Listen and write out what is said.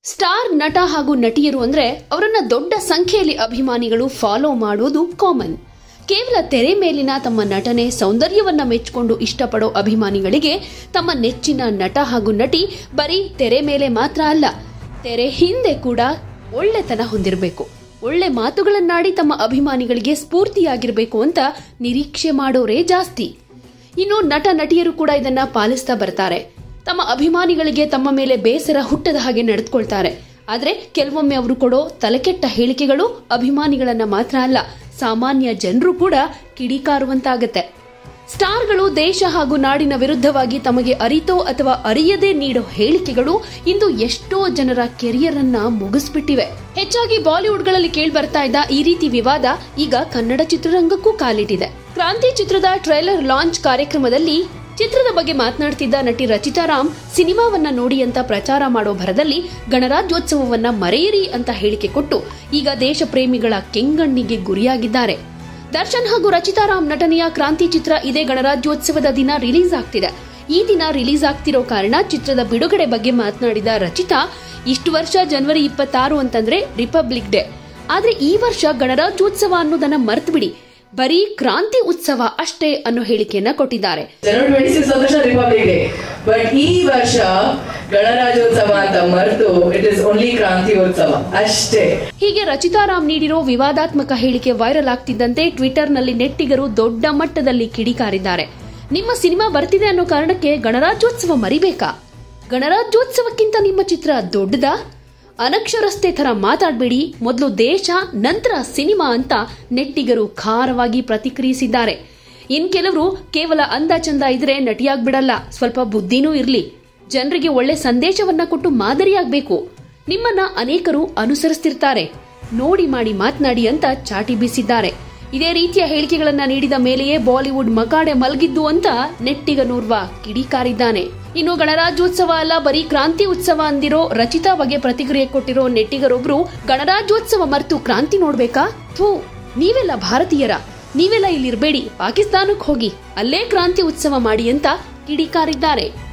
star ನಟ ಹಾಗೂ ನಟಿಯರು ಅಂದ್ರೆ ಅವರನ್ನ ದೊಡ್ಡ ಸಂಖ್ಯೆಯಲ್ಲಿ ಅಭಿಮಾನಿಗಳು ಫಾಲೋ ಮಾಡುವುದು ಕಾಮನ್ ಕೇವಲ ತೆರೆ ಮೇಲಿನ ತಮ್ಮ ನಟನೆ ಸೌಂದರ್ಯವನ್ನ ಮೆಚ್ಚಿಕೊಂಡು ಇಷ್ಟಪಡೋ ಅಭಿಮಾನಿಗಳಿಗೆ ತಮ್ಮ ನೆಚ್ಚಿನ ನಟ ಹಾಗೂ ನಟಿ ಬರೀ ತೆರೆ ಮೇಲೆ ಮಾತ್ರ ಅಲ್ಲ ತೆರೆ ಹಿಂದೆ ಕೂಡ ಒಳ್ಳೆತನ ಹೊಂದಿರಬೇಕು ಒಳ್ಳೆ ಮಾತುಗಳನ್ನಾಡಿ ತಮ್ಮ ಅಭಿಮಾನಿಗಳಿಗೆ ಸ್ಫೂರ್ತಿಯಾಗಿರಬೇಕು ಅಂತ ನಿರೀಕ್ಷೆ ಮಾಡೋರೇ ಜಾಸ್ತಿ ಇನ್ನು ನಟ ನಟಿಯರು ಕೂಡ ಇದನ್ನ ಪಾಲಿಸ್ತಾ ಬರ್ತಾರೆ ತಮ್ಮ ಅಭಿಮಾನಿಗಳಿಗೆ ತಮ್ಮ ಮೇಲೆ ಬೇಸರ ಹುಟ್ಟದ ಹಾಗೆ ನಡೆದುಕೊಳ್ತಾರೆ ಆದ್ರೆ ಕೆಲವೊಮ್ಮೆ ಅವರು ಕೊಡೋ ತಲೆಕೆಟ್ಟ ಹೇಳಿಕೆಗಳು ಅಭಿಮಾನಿಗಳನ್ನ ಮಾತ್ರ ಅಲ್ಲ ಸಾಮಾನ್ಯ ಜನರು ಕೂಡ ಕಿಡಿಕಾರುವಂತಾಗತ್ತೆ ಸ್ಟಾರ್ಗಳು ದೇಶ ಹಾಗೂ ನಾಡಿನ ವಿರುದ್ಧವಾಗಿ ತಮಗೆ ಅರಿತೋ ಅಥವಾ ಅರಿಯದೇ ನೀಡೋ ಹೇಳಿಕೆಗಳು ಇಂದು ಎಷ್ಟೋ ಜನರ ಕೆರಿಯರ್ ಅನ್ನ ಮುಗಿಸ್ಬಿಟ್ಟಿವೆ ಹೆಚ್ಚಾಗಿ ಬಾಲಿವುಡ್ಗಳಲ್ಲಿ ಕೇಳಿ ಬರ್ತಾ ಇದ್ದ ಈ ರೀತಿ ವಿವಾದ ಈಗ ಕನ್ನಡ ಚಿತ್ರರಂಗಕ್ಕೂ ಕಾಲಿಟ್ಟಿದೆ ಕ್ರಾಂತಿ ಚಿತ್ರದ ಟ್ರೈಲರ್ ಲಾಂಚ್ ಕಾರ್ಯಕ್ರಮದಲ್ಲಿ ಚಿತ್ರದ ಬಗ್ಗೆ ಮಾತನಾಡ್ತಿದ್ದ ನಟಿ ರಚಿತಾ ರಾಮ್ ಸಿನಿಮಾವನ್ನ ನೋಡಿ ಅಂತ ಪ್ರಚಾರ ಮಾಡೋ ಭರದಲ್ಲಿ ಗಣರಾಜ್ಯೋತ್ಸವವನ್ನ ಮರೆಯಿರಿ ಅಂತ ಹೇಳಿಕೆ ಕೊಟ್ಟು ಈಗ ದೇಶ ಪ್ರೇಮಿಗಳ ಕೆಂಗಣ್ಣಿಗೆ ಗುರಿಯಾಗಿದ್ದಾರೆ ದರ್ಶನ್ ಹಾಗೂ ರಚಿತಾ ರಾಮ್ ನಟನೆಯ ಕ್ರಾಂತಿ ಚಿತ್ರ ಇದೇ ಗಣರಾಜ್ಯೋತ್ಸವದ ದಿನ ರಿಲೀಸ್ ಆಗ್ತಿದೆ ಈ ದಿನ ರಿಲೀಸ್ ಆಗ್ತಿರೋ ಕಾರಣ ಚಿತ್ರದ ಬಿಡುಗಡೆ ಬಗ್ಗೆ ಮಾತನಾಡಿದ ರಚಿತಾ ಇಷ್ಟು ವರ್ಷ ಜನವರಿ ಇಪ್ಪತ್ತಾರು ಅಂತಂದ್ರೆ ರಿಪಬ್ಲಿಕ್ ಡೇ ಆದ್ರೆ ಈ ವರ್ಷ ಗಣರಾಜ್ಯೋತ್ಸವ ಅನ್ನೋದನ್ನ ಮರ್ತು ಬಿಡಿ ಬರೀ ಕ್ರಾಂತಿ ಉತ್ಸವ ಅಷ್ಟೇ ಅನ್ನೋ ಹೇಳಿಕೆಯನ್ನ ಕೊಟ್ಟಿದ್ದಾರೆ ಜನವರಿ ಟ್ವೆಂಟಿ ಸಿಕ್ಸ್ ವರ್ಷ ರಿಪಬ್ಲಿಕ್ ಡೇ ಬಟ್ ಈ ವರ್ಷ ಗಣರಾಜ್ಯೋತ್ಸವ ಅಂತ ಮರೆತು ಇಟ್ ಇಸ್ ಓನ್ಲಿ ಕ್ರಾಂತಿ ಉತ್ಸವ ಅಷ್ಟೇ ಹೀಗೆ ರಚಿತಾ ರಾಮ್ ನೀಡಿರೋ ವಿವಾದಾತ್ಮಕ ಹೇಳಿಕೆ ವೈರಲ್ ಆಗ್ತಿದ್ದಂತೆ ಟ್ವಿಟರ್ನಲ್ಲಿ ನೆಟ್ಟಿಗರು ದೊಡ್ಡ ಮಟ್ಟದಲ್ಲಿ ಕಿಡಿಕಾರಿದ್ದಾರೆ ನಿಮ್ಮ ಸಿನಿಮಾ ಬರ್ತಿದೆ ಅನ್ನೋ ಕಾರಣಕ್ಕೆ ಗಣರಾಜ್ಯೋತ್ಸವ ಮರಿಬೇಕಾ ಗಣರಾಜ್ಯೋತ್ಸವಕ್ಕಿಂತ ನಿಮ್ಮ ಚಿತ್ರ ದೊಡ್ಡದಾ ಅನಕ್ಷರಸ್ತೆ ತರ ಮಾತಾಡ್ಬೇಡಿ ಮೊದಲು ದೇಶ ನಂತರ ಸಿನಿಮಾ ಅಂತ ನೆಟ್ಟಿಗರು ಖಾರವಾಗಿ ಪ್ರತಿಕ್ರಿಯಿಸಿದ್ದಾರೆ ಇನ್ ಕೆಲವರು ಕೇವಲ ಅಂದ ಚಂದ ಇದ್ರೆ ನಟಿಯಾಗ್ಬಿಡಲ್ಲ ಸ್ವಲ್ಪ ಬುದ್ಧಿನೂ ಇರ್ಲಿ ಜನರಿಗೆ ಒಳ್ಳೆ ಸಂದೇಶವನ್ನ ಕೊಟ್ಟು ಮಾದರಿಯಾಗಬೇಕು ನಿಮ್ಮನ್ನ ಅನೇಕರು ಅನುಸರಿಸ್ತಿರ್ತಾರೆ ನೋಡಿ ಮಾಡಿ ಮಾತನಾಡಿ ಅಂತ ಚಾಟಿ ಬೀಸಿದ್ದಾರೆ ಇದೇ ರೀತಿಯ ಹೇಳಿಕೆಗಳನ್ನ ನೀಡಿದ ಮೇಲೆಯೇ ಬಾಲಿವುಡ್ ಮಕಾಡೆ ಮಲಗಿದ್ದು ಅಂತ ನೆಟ್ಟಿಗನೂರ್ವ ಕಿಡಿಕಾರಿದ್ದಾನೆ ಇನ್ನು ಗಣರಾಜ್ಯೋತ್ಸವ ಅಲ್ಲ ಬರೀ ಕ್ರಾಂತಿ ಉತ್ಸವ ಅಂದಿರೋ ರಚಿತಾ ಬಗ್ಗೆ ಪ್ರತಿಕ್ರಿಯೆ ಕೊಟ್ಟಿರೋ ನೆಟ್ಟಿಗರೊಬ್ರು ಗಣರಾಜ್ಯೋತ್ಸವ ಮರೆತು ಕ್ರಾಂತಿ ನೋಡ್ಬೇಕಾ ಥೂ ನೀವೆಲ್ಲ ಭಾರತೀಯರ ನೀವೆಲ್ಲ ಇಲ್ಲಿರ್ಬೇಡಿ ಪಾಕಿಸ್ತಾನಕ್ಕೆ ಹೋಗಿ ಅಲ್ಲೇ ಕ್ರಾಂತಿ ಉತ್ಸವ ಮಾಡಿ ಅಂತ ಕಿಡಿಕಾರಿದ್ದಾರೆ